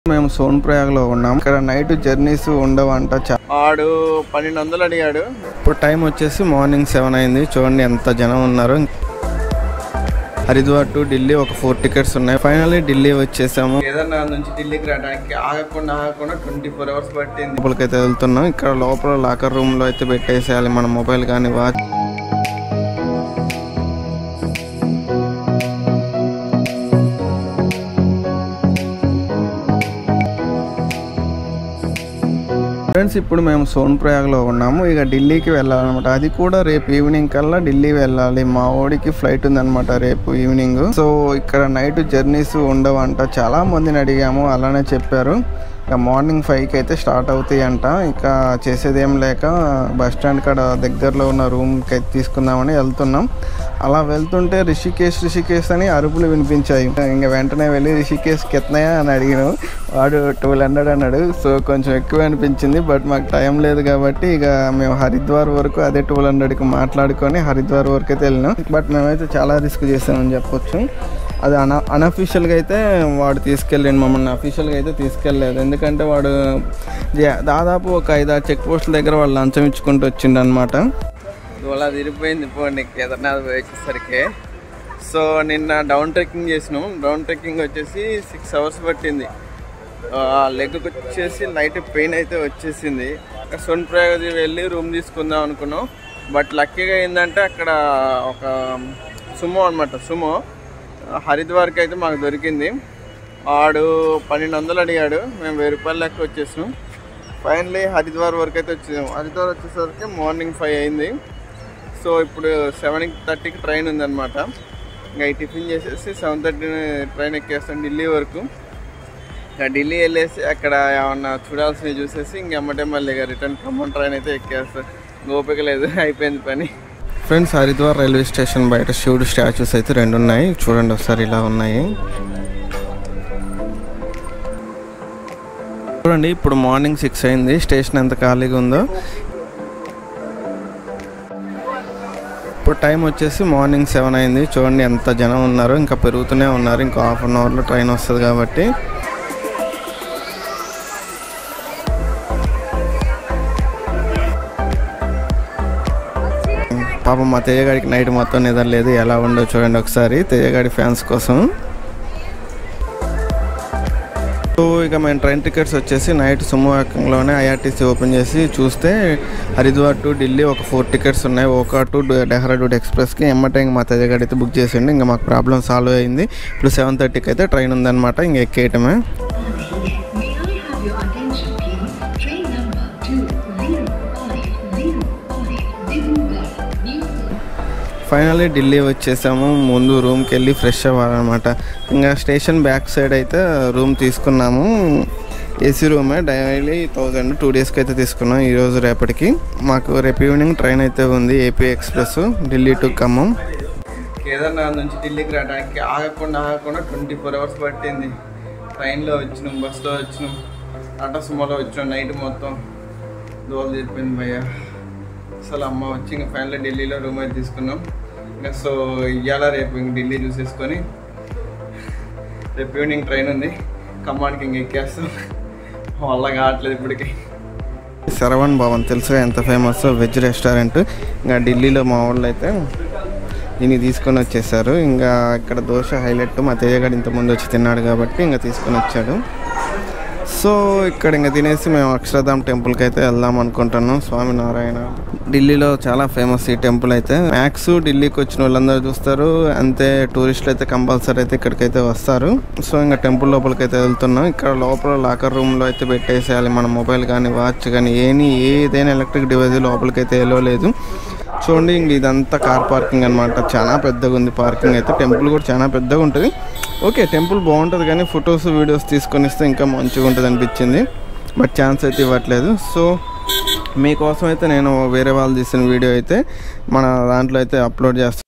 మేము సోన్ ప్రయాగ్ లో ఉన్నాం ఇక్కడ నైట్ జర్నీస్ ఉండవంట చా- ఆడు పన్నెండు వందలు అడిగాడు ఇప్పుడు టైం వచ్చేసి మార్నింగ్ సెవెన్ అయింది చూడండి ఎంత జనం ఉన్నారు హరిద్వార్ టు ఢిల్లీ ఒక ఫోర్ టికెట్స్ ఉన్నాయి ఫైనల్లీ ఢిల్లీ వచ్చేసాము కేదార్నాథ్ నుంచి ఢిల్లీకి రావడానికి ఆగకుండా ఆగకుండా ట్వంటీ ఫోర్ అవర్స్ పట్టింది లోపలికైతే వెళ్తున్నాం ఇక్కడ లోపల లాకర్ రూమ్ లో అయితే పెట్టేసేయాలి మన మొబైల్ కానీ వాచ్ ఫ్రెండ్స్ ఇప్పుడు మేము సోన్ ప్రయాగ్లో ఉన్నాము ఇక ఢిల్లీకి వెళ్ళాలన్నమాట అది కూడా రేపు ఈవినింగ్ కల్లా ఢిల్లీ వెళ్ళాలి మా ఓడికి ఫ్లైట్ ఉందన్నమాట రేపు ఈవినింగ్ సో ఇక్కడ నైట్ జర్నీస్ ఉండవంట చాలా మందిని అడిగాము అలానే చెప్పారు ఇక మార్నింగ్ ఫైవ్కి అయితే స్టార్ట్ అవుతాయి అంట ఇక చేసేది ఏం లేక బస్ స్టాండ్ కాడ దగ్గరలో ఉన్న రూమ్కి అయితే తీసుకుందామని వెళ్తున్నాం అలా వెళ్తుంటే రిషికేష్ రిషికేష్ అని అరుపులు వినిపించాయి ఇంకా వెంటనే వెళ్ళి రిషికేష్కి ఎత్తున్నాయా అని అడిగాను వాడు ట్వెల్వ్ హండ్రెడ్ అన్నాడు సో కొంచెం ఎక్కువ అనిపించింది బట్ మాకు టైం లేదు కాబట్టి ఇక మేము హరిద్వార్ వరకు అదే ట్వెల్వ్ హండ్రెడ్కి మాట్లాడుకొని హరిద్వార్ వరకు అయితే వెళ్ళినాం బట్ మేమైతే చాలా రిస్క్ చేసామని చెప్పొచ్చు అది అన అన్అఫీషియల్గా అయితే వాడు తీసుకెళ్ళండి మమ్మల్ని అఫీషియల్గా అయితే తీసుకెళ్ళలేదు ఎందుకంటే వాడు జా- దాదాపు ఒక ఐదు ఆరు చెక్ పోస్టుల దగ్గర వాళ్ళు లంచం ఇచ్చుకుంటూ వచ్చిండు అనమాట అలా తిరిగిపోయింది పోండి కేదార్నాథ్ పోయి వచ్చేసరికి సో నిన్న డౌన్ ట్రెక్కింగ్ చేసినాం డౌన్ ట్రెక్కింగ్ వచ్చేసి సిక్స్ అవర్స్ పట్టింది లెగ్ వచ్చేసి లైట్ పెయిన్ అయితే వచ్చేసింది సొన్ ప్రయోగ వెళ్ళి రూమ్ తీసుకుందాం అనుకున్నాం బట్ లక్కీగా ఏంటంటే అక్కడ ఒక సుమో అనమాట సుమో హరిద్వార్కి అయితే మాకు దొరికింది ఆడు పన్నెండు వందలు అడిగాడు మేము వెయ్యి రూపాయల లెక్క వచ్చేసినాం ఫైనలీ హరిద్వార్ వరకు అయితే వచ్చేసాం హరిద్వార్ వచ్చేసరికి మార్నింగ్ ఫైవ్ అయింది సో ఇప్పుడు సెవెన్ థర్టీకి ట్రైన్ ఉందన్నమాట ఇంకా ఈ టిఫిన్ చేసేసి సెవెన్ థర్టీ ట్రైన్ ఎక్కేస్తాం ఢిల్లీ వరకు ఇంకా ఢిల్లీ వెళ్ళేసి అక్కడ ఏమన్నా చూడాల్సినవి చూసేసి ఇంకెమ్మటే మళ్ళీ ఇక రిటర్న్ ఖమ్మం ట్రైన్ అయితే ఎక్కేస్తాం ఓపిక లేదు అయిపోయింది పని ఫ్రెండ్స్ హరిద్వార్ రైల్వే స్టేషన్ బయట శివుడు స్టాచ్యూస్ అయితే రెండు ఉన్నాయి చూడండి ఒకసారి ఇలా ఉన్నాయి చూడండి ఇప్పుడు మార్నింగ్ సిక్స్ అయింది స్టేషన్ ఎంత ఖాళీగా ఉందో ఇప్పుడు టైం వచ్చేసి మార్నింగ్ సెవెన్ అయింది చూడండి ఎంత జనం ఉన్నారు ఇంకా పెరుగుతూనే ఉన్నారు ఇంకా హాఫ్ అన్ అవర్లో ట్రైన్ వస్తుంది కాబట్టి పాపం మా తేజగాడికి నైట్ మొత్తం నిద్ర లేదు ఎలా ఉండో చూడండి ఒకసారి తేజగాడి ఫ్యాన్స్ కోసం సో ఇక మేము ట్రైన్ టికెట్స్ వచ్చేసి నైట్ సుమోలోనే ఐఆర్టీసీ ఓపెన్ చేసి చూస్తే హరిద్వార్ టు ఢిల్లీ ఒక ఫోర్ టికెట్స్ ఉన్నాయి ఓకా టు డెహ్రాడూన్ ఎక్స్ప్రెస్కి ఎమ్మటే ఇంక మా తేజగాడి అయితే బుక్ చేసిండు ఇంకా మాకు ప్రాబ్లం సాల్వ్ అయింది ఇప్పుడు సెవెన్ థర్టీకి అయితే ట్రైన్ ఉందన్నమాట ఇంక ఎక్కేయటమే May I have your attention, please? Train number 20505 Dibrugad, New finally Delhi వచ్చేసాము ముందు రూమ్కి వెళ్ళి ఫ్రెష్ అవ్వాలన్నమాట ఇంకా స్టేషన్ బ్యాక్ సైడ్ అయితే రూమ్ తీసుకున్నాము ఏసీ రూమే డైలీ థౌజండ్ టూ డేస్కి అయితే తీసుకున్నాం ఈరోజు రేపటికి మాకు రేపు ఈవినింగ్ ట్రైన్ అయితే ఉంది AP express Delhi to Khammam Kedarnath నుంచి ఢిల్లీకి రావడానికి ఆగకుండా ఆగకుండా ట్వంటీ ఫోర్ అవర్స్ పట్టింది ట్రైన్లో వచ్చినాం బస్సులో వచ్చినాం టాటా సుమోలో వచ్చినాం నైట్ మొత్తం దోలు తీరిపోయింది భయ్య అసలు అమ్మ వచ్చి ఇంకా ఫైనల్ ఢిల్లీలో రూమ్ అయితే తీసుకున్నాం ఇంకా సో ఇవాళ రేపు ఇంక ఢిల్లీ చూసేసుకొని రేపు ఈవినింగ్ ట్రైన్ ఉంది ఖమ్మానికి ఇంక ఎక్కేస్తాం వల్ల కావట్లేదు ఇప్పటికి శరవణ్ భవన్ తెలుసు ఎంత ఫేమస్ వెజ్ రెస్టారెంట్ ఇంకా ఢిల్లీలో మా వాళ్ళు అయితే దీన్ని తీసుకొని వచ్చేసారు ఇంకా ఇక్కడ దోశ హైలైట్ మా తేజగాడు ఇంతకుముందు వచ్చి తిన్నాడు కాబట్టి ఇంకా తీసుకొని వచ్చాడు సో ఇక్కడ ఇంకా తినేసి మేము అక్షరధామ్ టెంపుల్కి అయితే వెళ్దాం అనుకుంటున్నాం స్వామినారాయణ ఢిల్లీలో చాలా ఫేమస్ ఈ టెంపుల్ అయితే మ్యాక్స్ ఢిల్లీకి వచ్చిన వాళ్ళందరూ చూస్తారు అంతే టూరిస్టులు అయితే కంపల్సరీ అయితే ఇక్కడికైతే వస్తారు సో ఇంకా టెంపుల్ లోపలికి అయితే వెళ్తున్నాం ఇక్కడ లోపల లాకర్ రూమ్లో అయితే పెట్టేసేయాలి మన మొబైల్ కానీ వాచ్ కానీ ఏని ఏదైనా ఎలక్ట్రిక్ డివైస్ లోపలికి అయితే వెళ్ళలేదు చూడండి ఇంక ఇదంతా కార్ పార్కింగ్ అనమాట చాలా పెద్దగా ఉంది పార్కింగ్ అయితే టెంపుల్ కూడా చాలా పెద్దగా ఉంటుంది ఓకే టెంపుల్ బాగుంటుంది కానీ ఫొటోస్ వీడియోస్ తీసుకొని ఇస్తే ఇంకా మంచిగా ఉంటుంది అనిపించింది బట్ ఛాన్స్ అయితే ఇవ్వట్లేదు సో మీకోసం అయితే నేను వేరే వాళ్ళు తీసిన వీడియో అయితే మన దాంట్లో అయితే అప్లోడ్ చేస్తాను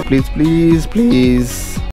ప్లీజ్ ప్లీజ్ ప్లీజ్